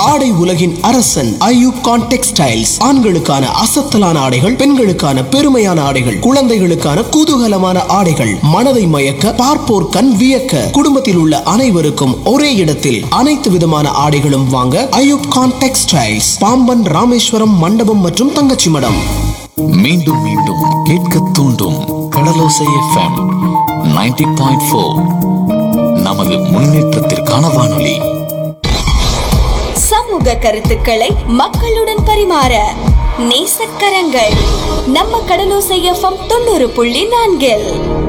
ஆடை உலகின் அரசன் ஐயூப் கான் டெக்ஸ்டைல்ஸ் ஆண்களுக்கான அசத்தலான ஆடைகள் பெண்களுக்கான பெருமையான ஆடைகள் குழந்தைகளுக்கான குதூகலமான ஆடைகள் மனதை மயக்க பார்ப்போர் கண் வியக்க குடும்பத்தில் உள்ள அனைவருக்கும் ஒரே இடத்தில் அனைத்து விதமான ஆடைகளும் வாங்க ஐயூப் கான் டெக்ஸ்டைல்ஸ் பாம்பன் ராமேஸ்வரம் மண்டபம் மற்றும் தங்கச்சி மடம் மீண்டும் மீண்டும் கேட்க தூண்டும் கடலோசை எஃப்எம் 90.4 பாயிண்ட் ஃபோர் நமது முன்னேற்றத்திற்கான வானொலி சமூக கருத்துக்களை மக்களுடன் பரிமாற நேசக்கரங்கள் நம்ம கடலோசை எஃப்எம் தொண்ணூறு புள்ளி நான்கில்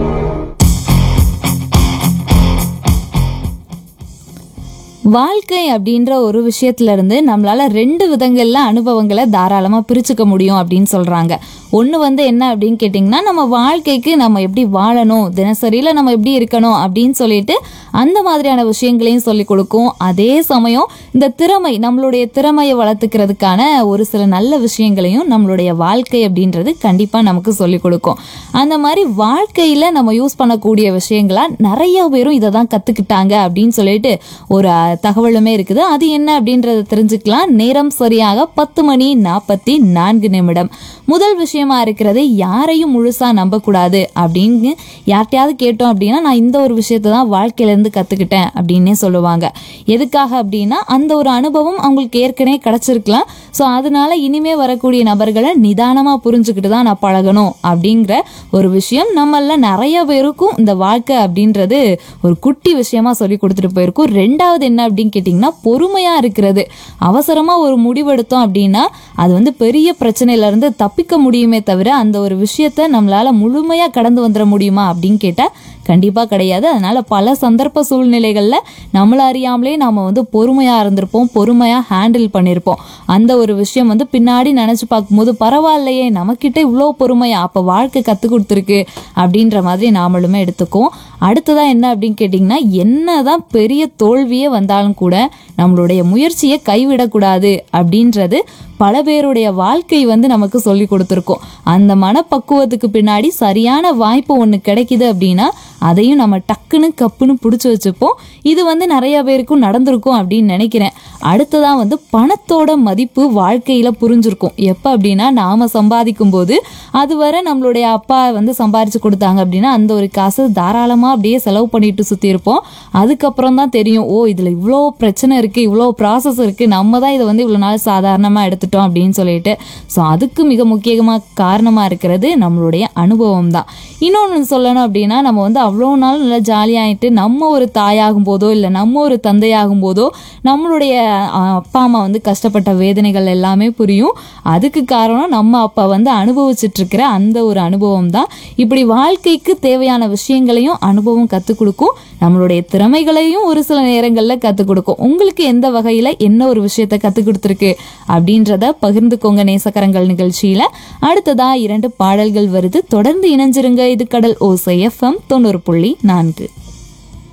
வாழ்க்கை அப்படின்ற ஒரு விஷயத்துல இருந்து நம்மளால ரெண்டு விதங்கள்ல அனுபவங்களை தாராளமா பிரிச்சுக்க முடியும் அப்படின்னு சொல்றாங்க ஒன்று வந்து என்ன அப்படின்னு கேட்டிங்கன்னா நம்ம வாழ்க்கைக்கு நம்ம எப்படி வாழணும் தினசரியில நம்ம எப்படி இருக்கணும் அப்படின்னு சொல்லிட்டு அந்த மாதிரியான விஷயங்களையும் சொல்லி கொடுக்கும் அதே சமயம் இந்த திறமை நம்மளுடைய திறமையை வளர்த்துக்கிறதுக்கான ஒரு சில நல்ல விஷயங்களையும் நம்மளுடைய வாழ்க்கை அப்படின்றது கண்டிப்பா நமக்கு சொல்லி கொடுக்கும் அந்த மாதிரி வாழ்க்கையில நம்ம யூஸ் பண்ணக்கூடிய விஷயங்களா நிறைய பேரும் இதை தான் கத்துக்கிட்டாங்க அப்படின்னு சொல்லிட்டு ஒரு அஹ், தகவலுமே இருக்குது அது என்ன அப்படின்றத தெரிஞ்சுக்கலாம் நேரம் சரியாக பத்து மணி நாற்பத்தி நான்கு நிமிடம் முதல் விஷயமா இருக்கிறது யாரையும் முழுசா நம்பக்கூடாது அப்படின்னு யார்கிட்டயாவது கேட்டோம் அப்படின்னா நான் இந்த ஒரு விஷயத்தை தான் வாழ்க்கையில இருந்து கத்துக்கிட்டேன் அப்படின்னே சொல்லுவாங்க எதுக்காக அப்படின்னா அந்த ஒரு அனுபவம் அவங்களுக்கு ஏற்கனவே கிடைச்சிருக்கலாம் ஸோ அதனால இனிமே வரக்கூடிய நபர்களை நிதானமா புரிஞ்சுக்கிட்டு தான் நான் பழகணும் அப்படிங்கிற ஒரு விஷயம் நம்மள நிறைய பேருக்கும் இந்த வாழ்க்கை அப்படின்றது ஒரு குட்டி விஷயமா சொல்லி கொடுத்துட்டு போயிருக்கும் ரெண்டாவது என்ன அப்படின்னு கேட்டிங்கன்னா பொறுமையா இருக்கிறது அவசரமா ஒரு முடிவெடுத்தோம் அப்படின்னா அது வந்து பெரிய பிரச்சனையில இருந்து தப்பிக்க முடியுமே தவிர அந்த ஒரு விஷயத்த நம்மளால முழுமையா கடந்து வந்துட முடியுமா அப்படின்னு கேட்டா கண்டிப்பா கிடையாது அதனால பல சந்தர்ப்ப சூழ்நிலைகள்ல நம்மள அறியாமலே நாம வந்து பொறுமையா இருந்திருப்போம் பொறுமையா ஹேண்டில் பண்ணியிருப்போம் அந்த ஒரு விஷயம் வந்து பின்னாடி நினைச்சு பார்க்கும்போது பரவாயில்லையே நமக்கிட்ட இவ்வளோ பொறுமையா அப்ப வாழ்க்கை கத்து கொடுத்துருக்கு அப்படின்ற மாதிரி நாமளுமே எடுத்துக்குவோம் அடுத்ததா என்ன அப்படின்னு கேட்டிங்கன்னா என்னதான் பெரிய தோல்வியே வந்தாலும் கூட நம்மளுடைய முயற்சியை கைவிடக்கூடாது அப்படின்றது பல பேருடைய வாழ்க்கை வந்து நமக்கு சொல்லி கொடுத்துருக்கோம் அந்த மனப்பக்குவத்துக்கு பின்னாடி சரியான வாய்ப்பு ஒன்று கிடைக்குது அப்படின்னா அதையும் நம்ம டக்குன்னு கப்புன்னு பிடிச்சி வச்சுப்போம் இது வந்து நிறைய பேருக்கும் நடந்திருக்கும் அப்படின்னு நினைக்கிறேன் அடுத்ததா வந்து பணத்தோட மதிப்பு வாழ்க்கையில புரிஞ்சிருக்கும் எப்போ அப்படின்னா நாம சம்பாதிக்கும் போது அதுவரை நம்மளுடைய அப்பா வந்து சம்பாரிச்சு கொடுத்தாங்க அப்படின்னா அந்த ஒரு காசு தாராளமா அப்படியே செலவு பண்ணிட்டு சுத்தி இருப்போம் அதுக்கப்புறம் தான் தெரியும் ஓ இதுல இவ்வளோ பிரச்சனை இருக்கு இவ்வளோ ப்ராசஸ் இருக்கு நம்ம தான் இதை வந்து இவ்வளோ நாள் சாதாரணமா எடுத்துட்டோம் அப்படின்னு சொல்லிட்டு ஸோ அதுக்கு மிக முக்கியமாக காரணமா இருக்கிறது நம்மளுடைய அனுபவம் தான் இன்னொன்று சொல்லணும் அப்படின்னா நம்ம வந்து அவ்வளோ நாள் நல்லா ஜாலியாகிட்டு நம்ம ஒரு தாயாகும் போதோ இல்லை நம்ம ஒரு தந்தையாகும் போதோ நம்மளுடைய அஹ், அப்பா அம்மா வந்து கஷ்டப்பட்ட வேதனைகள் எல்லாமே புரியும் அதுக்கு காரணம் நம்ம அப்பா வந்து அனுபவிச்சுட்டு இருக்கிற அந்த ஒரு அனுபவம் தான் இப்படி வாழ்க்கைக்கு தேவையான விஷயங்களையும் அனுபவம் கற்றுக் கொடுக்கும் நம்மளுடைய திறமைகளையும் ஒரு சில நேரங்களில் கற்றுக் கொடுக்கும் உங்களுக்கு எந்த வகையில் என்ன ஒரு விஷயத்தை கற்றுக் கொடுத்துருக்கு அப்படின்றத பகிர்ந்துக்கோங்க நேசக்கரங்கள் நிகழ்ச்சியில் அடுத்ததா இரண்டு பாடல்கள் வருது தொடர்ந்து இணைஞ்சிருங்க இது கடல் ஓசை எஃப்எம் தொண்ணூறு புள்ளி நான்கு